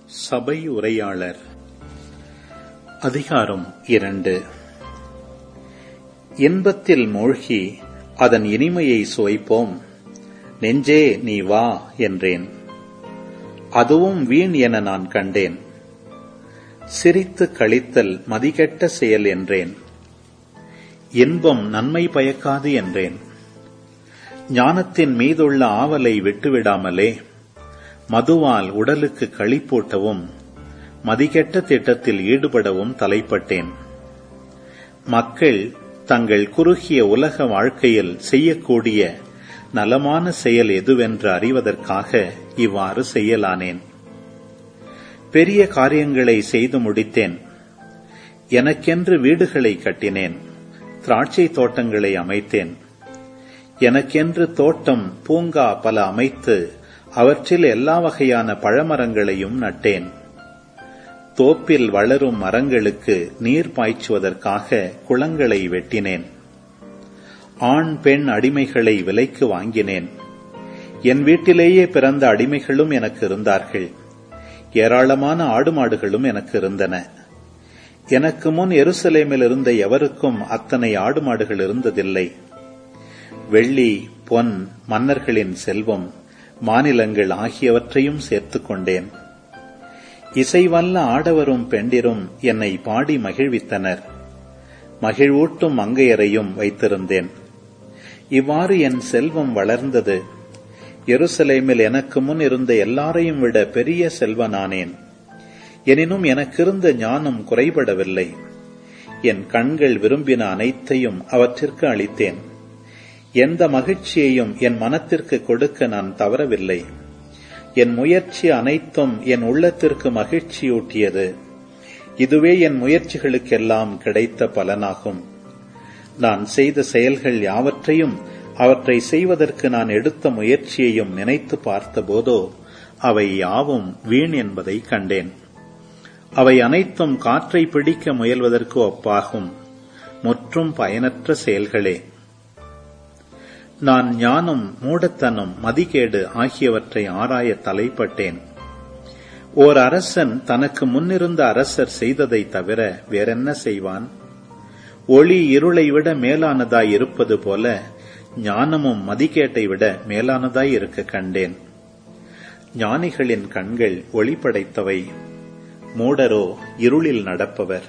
சபை உரையாளர் அதிகாரம் இரண்டு இன்பத்தில் மூழ்கி அதன் இனிமையை சுவைப்போம் நெஞ்சே நீ வா என்றேன் அதுவும் வீண் என நான் கண்டேன் சிரித்து கழித்தல் மதிகெட்ட செயல் என்றேன் இன்பம் நன்மை பயக்காது என்றேன் ஞானத்தின் மீதுள்ள ஆவலை விட்டுவிடாமலே மதுவால் உடலுக்கு களிப்பூட்டவும் மதிகெட்ட திட்டத்தில் ஈடுபடவும் தலைப்பட்டேன் மக்கள் தங்கள் குறுகிய உலக வாழ்க்கையில் செய்யக்கூடிய நலமான செயல் எதுவென்று அறிவதற்காக இவ்வாறு செய்யலானேன் பெரிய காரியங்களை செய்து முடித்தேன் எனக்கென்று வீடுகளை கட்டினேன் திராட்சை தோட்டங்களை அமைத்தேன் எனக்கென்று தோட்டம் பூங்கா பல அமைத்து அவற்றில் எல்லா வகையான பழமரங்களையும் நட்டேன் தோப்பில் வளரும் மரங்களுக்கு நீர் பாய்ச்சுவதற்காக குளங்களை வெட்டினேன் ஆண் பெண் அடிமைகளை விலைக்கு வாங்கினேன் என் வீட்டிலேயே பிறந்த அடிமைகளும் எனக்கு இருந்தார்கள் ஏராளமான ஆடு மாடுகளும் எனக்கு இருந்தன எனக்கு முன் எருசலேமில் இருந்த எவருக்கும் அத்தனை ஆடு மாடுகள் இருந்ததில்லை வெள்ளி பொன் மன்னர்களின் செல்வம் மாநிலங்கள் ஆகியவற்றையும் சேர்த்துக் கொண்டேன் இசைவல்ல ஆடவரும் பெண்டிரும் என்னை பாடி மகிழ்வித்தனர் மகிழ்வூட்டும் மங்கையரையும் வைத்திருந்தேன் இவ்வாறு என் செல்வம் வளர்ந்தது எருசலேமில் எனக்கு முன் இருந்த எல்லாரையும் விட பெரிய செல்வனானேன் எனினும் எனக்கிருந்த ஞானம் குறைபடவில்லை என் கண்கள் விரும்பின அனைத்தையும் அவற்றிற்கு அளித்தேன் எந்த மகிழ்ச்சியையும் என் மனத்திற்கு கொடுக்க நான் தவறவில்லை என் முயற்சி அனைத்தும் என் உள்ளத்திற்கு மகிழ்ச்சியூட்டியது இதுவே என் முயற்சிகளுக்கெல்லாம் கிடைத்த பலனாகும் நான் செய்த செயல்கள் யாவற்றையும் அவற்றை செய்வதற்கு நான் எடுத்த முயற்சியையும் நினைத்து பார்த்தபோதோ அவை யாவும் வீண் என்பதை கண்டேன் அவை அனைத்தும் காற்றை பிடிக்க முயல்வதற்கு ஒப்பாகும் முற்றும் பயனற்ற செயல்களே நான் ஞானம் மூடத்தனம் மதிகேடு ஆகியவற்றை ஆராய தலைப்பட்டேன் ஓர் அரசன் தனக்கு முன்னிருந்த அரசர் செய்ததை தவிர வேறென்ன செய்வான் ஒளி இருளை விட மேலானதாய் இருப்பது போல ஞானமும் மதிகேட்டை விட மேலானதாய் இருக்க கண்டேன் ஞானிகளின் கண்கள் ஒளி படைத்தவை மூடரோ இருளில் நடப்பவர்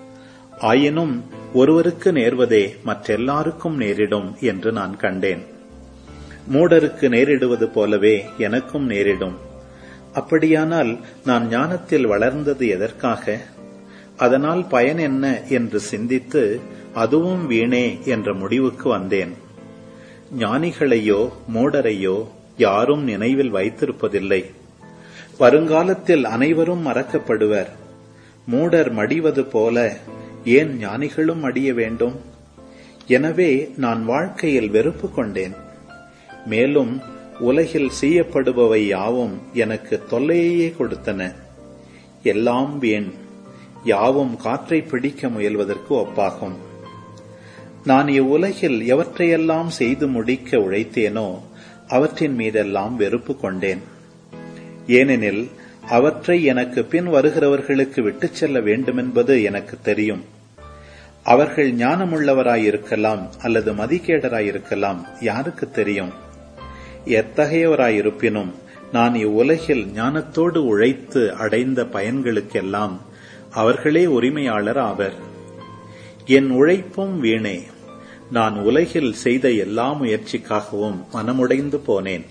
ஆயினும் ஒருவருக்கு நேர்வதே மற்றெல்லாருக்கும் நேரிடும் என்று நான் கண்டேன் மூடருக்கு நேரிடுவது போலவே எனக்கும் நேரிடும் அப்படியானால் நான் ஞானத்தில் வளர்ந்தது எதற்காக அதனால் பயன் என்ன என்று சிந்தித்து அதுவும் வீணே என்ற முடிவுக்கு வந்தேன் ஞானிகளையோ மூடரையோ யாரும் நினைவில் வைத்திருப்பதில்லை வருங்காலத்தில் அனைவரும் மறக்கப்படுவர் மூடர் மடிவது போல ஏன் ஞானிகளும் அடிய வேண்டும் எனவே நான் வாழ்க்கையில் வெறுப்பு கொண்டேன் மேலும் உலகில் செய்யப்படுபவை யாவும் எனக்கு தொல்லையே கொடுத்தன எல்லாம் வீண் யாவும் காற்றை பிடிக்க முயல்வதற்கு ஒப்பாகும் நான் இவ்வுலகில் எவற்றையெல்லாம் செய்து முடிக்க உழைத்தேனோ அவற்றின் மீதெல்லாம் வெறுப்பு கொண்டேன் ஏனெனில் அவற்றை எனக்கு பின் வருகிறவர்களுக்கு விட்டுச் செல்ல வேண்டுமென்பது எனக்கு தெரியும் அவர்கள் ஞானமுள்ளவராயிருக்கலாம் அல்லது மதிகேடராயிருக்கலாம் யாருக்கு தெரியும் எத்தகையவராயிருப்பினும் நான் இவ்வுலகில் ஞானத்தோடு உழைத்து அடைந்த பயன்களுக்கெல்லாம் அவர்களே உரிமையாளர் ஆவர் என் உழைப்பும் வீணே நான் உலகில் செய்த எல்லா முயற்சிக்காகவும் மனமுடைந்து போனேன்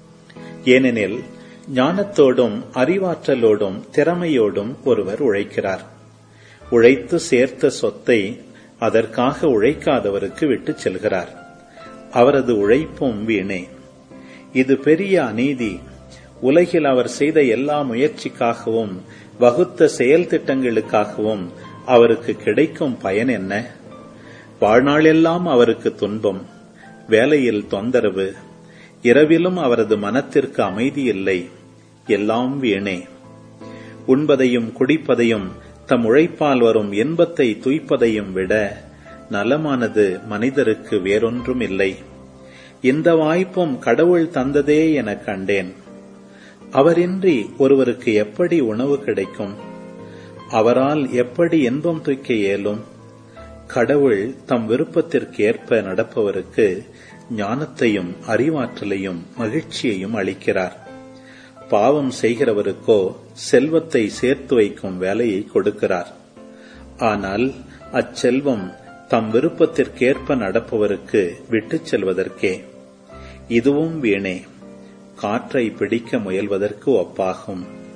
ஏனெனில் ஞானத்தோடும் அறிவாற்றலோடும் திறமையோடும் ஒருவர் உழைக்கிறார் உழைத்து சேர்த்த சொத்தை அதற்காக உழைக்காதவருக்கு விட்டுச் செல்கிறார் அவரது உழைப்பும் வீணே இது பெரிய அநீதி உலகில் அவர் செய்த எல்லா முயற்சிக்காகவும் வகுத்த செயல் திட்டங்களுக்காகவும் அவருக்கு கிடைக்கும் பயன் என்ன வாழ்நாளெல்லாம் அவருக்கு துன்பம் வேலையில் தொந்தரவு இரவிலும் அவரது மனத்திற்கு அமைதி இல்லை எல்லாம் வீணே உண்பதையும் குடிப்பதையும் தம் உழைப்பால் வரும் இன்பத்தை துய்ப்பதையும் விட நலமானது மனிதருக்கு வேறொன்றும் இல்லை இந்த வாய்ப்பும் கடவுள் தந்ததே எனக் கண்டேன் அவரின்றி ஒருவருக்கு எப்படி உணவு கிடைக்கும் அவரால் எப்படி இன்பம் தூக்க இயலும் கடவுள் தம் விருப்பத்திற்கு ஏற்ப நடப்பவருக்கு ஞானத்தையும் அறிவாற்றலையும் மகிழ்ச்சியையும் அளிக்கிறார் பாவம் செய்கிறவருக்கோ செல்வத்தை சேர்த்து வைக்கும் வேலையை கொடுக்கிறார் ஆனால் அச்செல்வம் தம் விருப்பத்திற்கேற்ப நடப்பவருக்கு விட்டுச் செல்வதற்கே இதுவும் வீணே காற்றை பிடிக்க முயல்வதற்கு ஒப்பாகும்